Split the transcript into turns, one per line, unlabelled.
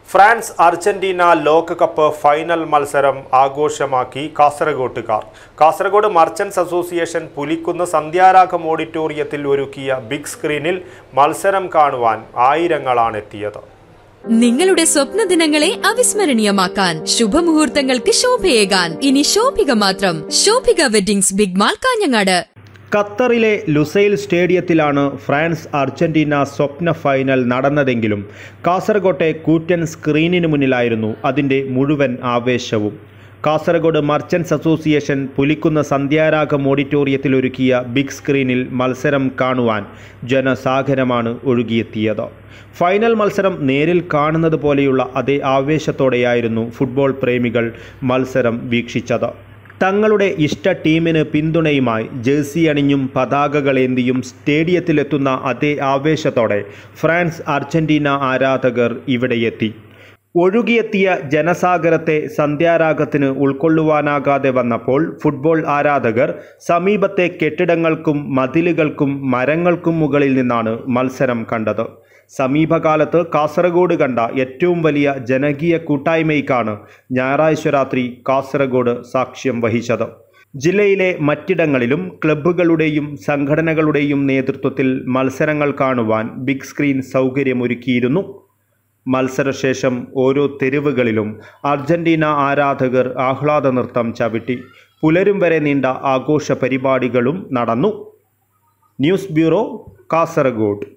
France Argentina ലോകകപ്പ് final മത്സരം ആഘോഷമാക്കി കാസർഗോട്ടുകാർ കാസർഗോഡ് മർച്ചന്റ്സ് അസോസിയേഷൻ പുലിക്കുന്ന് സന്ധ്യാരാഗം ഓഡിറ്റോറിയത്തിൽ ഒരുക്കിയ ബിഗ് സ്ക്രീനിൽ മത്സരം കാണുവാൻ ആയിരങ്ങളാണ് എത്തിയത്
നിങ്ങളുടെ സ്വപ്ന ദിനങ്ങളെ അവിസ്മരണീയമാക്കാൻ ശുഭമുഹൂർത്തങ്ങൾക്ക് ശോഭയേകാൻ ഇനി ശോഭിക മാത്രം Shobhika weddings big mall Kanhangad
ഖത്തറിലെ ലുസൈൽ സ്റ്റേഡിയത്തിലാണ് ഫ്രാൻസ് അർജന്റീന സ്വപ്ന ഫൈനൽ നടന്നതെങ്കിലും കാസർഗോട്ടെ കൂറ്റൻ സ്ക്രീനിന് മുന്നിലായിരുന്നു അതിൻ്റെ മുഴുവൻ ആവേശവും കാസർഗോഡ് മർച്ചന്റ്സ് അസോസിയേഷൻ പുലിക്കുന്ന സന്ധ്യാരാഗം ഓഡിറ്റോറിയത്തിൽ ഒരുക്കിയ ബിഗ് സ്ക്രീനിൽ മത്സരം കാണുവാൻ ജനസാഗരമാണ് ഒഴുകിയെത്തിയത് ഫൈനൽ മത്സരം നേരിൽ കാണുന്നത് പോലെയുള്ള അതേ ആവേശത്തോടെയായിരുന്നു ഫുട്ബോൾ പ്രേമികൾ മത്സരം വീക്ഷിച്ചത് തങ്ങളുടെ ഇഷ്ട ടീമിന് പിന്തുണയുമായി ജേഴ്സി അണിഞ്ഞും പതാകകളേന്തിയും സ്റ്റേഡിയത്തിലെത്തുന്ന അതേ ആവേശത്തോടെ ഫ്രാൻസ് അർജന്റീന ആരാധകർ ഇവിടെയെത്തി ഒഴുകിയെത്തിയ ജനസാഗരത്തെ സന്ധ്യാരാഗത്തിന് ഉൾക്കൊള്ളുവാനാകാതെ വന്നപ്പോൾ ഫുട്ബോൾ ആരാധകർ സമീപത്തെ കെട്ടിടങ്ങൾക്കും മതിലുകൾക്കും മരങ്ങൾക്കും മുകളിൽ നിന്നാണ് മത്സരം കണ്ടത് സമീപകാലത്ത് കാസർഗോഡ് കണ്ട ഏറ്റവും വലിയ ജനകീയ കൂട്ടായ്മയ്ക്കാണ് ഞായറാഴ്ച രാത്രി കാസർഗോഡ് സാക്ഷ്യം വഹിച്ചത് ജില്ലയിലെ മറ്റിടങ്ങളിലും ക്ലബ്ബുകളുടെയും സംഘടനകളുടെയും നേതൃത്വത്തിൽ മത്സരങ്ങൾ കാണുവാൻ ബിഗ് സ്ക്രീൻ സൗകര്യമൊരുക്കിയിരുന്നു മത്സരശേഷം ഓരോ തെരുവുകളിലും അർജന്റീന ആരാധകർ ആഹ്ലാദ നൃത്തം ചവിട്ടി പുലരും വരെ നീണ്ട ആഘോഷ പരിപാടികളും നടന്നു ന്യൂസ് ബ്യൂറോ കാസർഗോഡ്